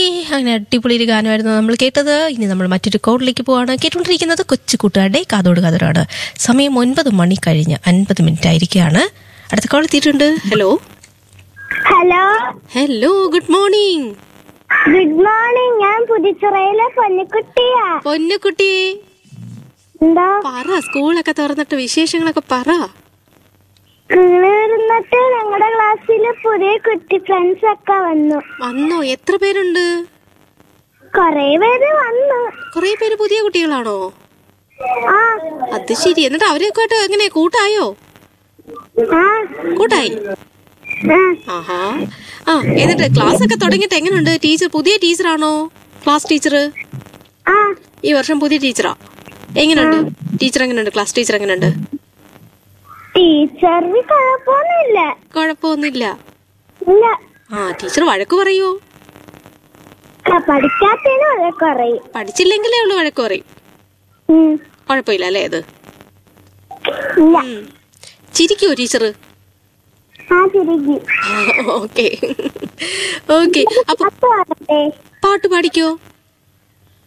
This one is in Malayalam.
അങ്ങനെ അടിപൊളി ഒരു ഗാനമായിരുന്നു നമ്മൾ കേട്ടത് ഇനി നമ്മൾ മറ്റൊരു കോഡിലേക്ക് പോവാണ് കേട്ടുകൊണ്ടിരിക്കുന്നത് കൊച്ചു കൂട്ടുകാരുടെ കാതോട് കാതോടാണ് സമയം ഒൻപത് മണി കഴിഞ്ഞ് അൻപത് മിനിറ്റ് ആയിരിക്കുകയാണ് അടുത്ത കോൾ എത്തിയിട്ടുണ്ട് hello hello hello good morning good morning ഞാൻ പുതിച്ചിറയിലെ പൊന്നിക്കുട്ടിയാ പൊന്നുകുട്ടി എന്താ പറ സ്കൂളൊക്കെ തുറന്നിട്ട് വിശേഷങ്ങളൊക്കെ പറ അങ്ങനെ ഇരുന്നിട്ട് ഞങ്ങളുടെ ക്ലാസ്സിൽ പുതിയ കുട്ടി ഫ്രണ്ട്സ് ഒക്കെ വന്നു വന്നോ എത്ര പേരുണ്ട് കൊറേ പേര് വന്നു കുറെ പേര് പുതിയ കുട്ടികളാണോ ആ അത് ശരി എന്നിട്ട് അവരെയൊക്കെ ആയിട്ട് എങ്ങനെ കൂട്ടായോ ആ കൂട്ടായി ആ ആഹാ ആ എന്നിട്ട് ക്ലാസ് ഒക്കെ തുടങ്ങിയിട്ട് എങ്ങനെയുണ്ട് ടീച്ചർ പുതിയ ടീച്ചറാണോ ക്ലാസ് ടീച്ചർ ആ ഈ വർഷം പുതിയ ടീച്ചറാ എങ്ങനെയുണ്ട് ടീച്ചർ എങ്ങനെയുണ്ട് ക്ലാസ് ടീച്ചർ എങ്ങനെയുണ്ട് ടീച്ചറിന് കുഴപ്പമൊന്നുമില്ല കുഴപ്പമൊന്നുമില്ല ഇല്ല ആ ടീച്ചർ വഴക്ക് പറയുമോ ആ, പഠിക്കാത്തതിന് വളരെ കുറയും പഠിച്ചില്ലെങ്കിലേ ഉള്ളു വഴക്ക് പറയും ഉം. കുഴപ്പമില്ല അല്ലേ അത് ഇല്ല ചിരിക്കുവോ ടീച്ചർ ആ തിരികെ ഓക്കെ ഓക്കെ അപ്പൊ പാട്ട് പാടട്ടെ പാട്ട് പാടിക്കോ